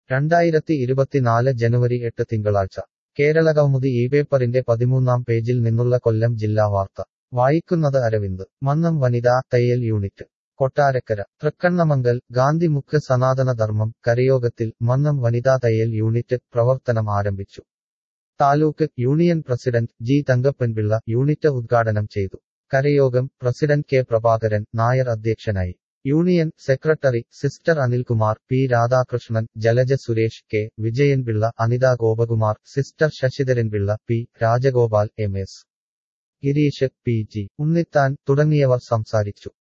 രണ്ടായിരത്തി ഇരുപത്തിനാല് ജനുവരി എട്ട് തിങ്കളാഴ്ച കേരളകൗമുദി ഈ പേപ്പറിന്റെ പതിമൂന്നാം പേജിൽ നിന്നുള്ള കൊല്ലം ജില്ലാ വാർത്ത വായിക്കുന്നത് അരവിന്ദ് മന്നം വനിതാ തയ്യൽ യൂണിറ്റ് കൊട്ടാരക്കര തൃക്കണ്ണമംഗൽ ഗാന്ധിമുക്ക് സനാതന ധർമ്മം കരയോഗത്തിൽ മന്നം വനിതാ തയ്യൽ യൂണിറ്റ് പ്രവർത്തനം ആരംഭിച്ചു taluk union president G Thankappan Pillai unit ഉദ്ഘാടനം ചെയ്തു കരയോഗം പ്രസിഡന്റ് കെ പ്രഭാകരൻ നായർ അധ്യക്ഷനായി union secretary sister Anilkumar P Radhakrishnan Jalaja Suresh K Vijayan Pillai Anitha Gopakumar sister Sasidharan Pillai P Rajagopal M S Gireesh P G Unnithan തുടങ്ങിയവർ സംസാരിച്ചു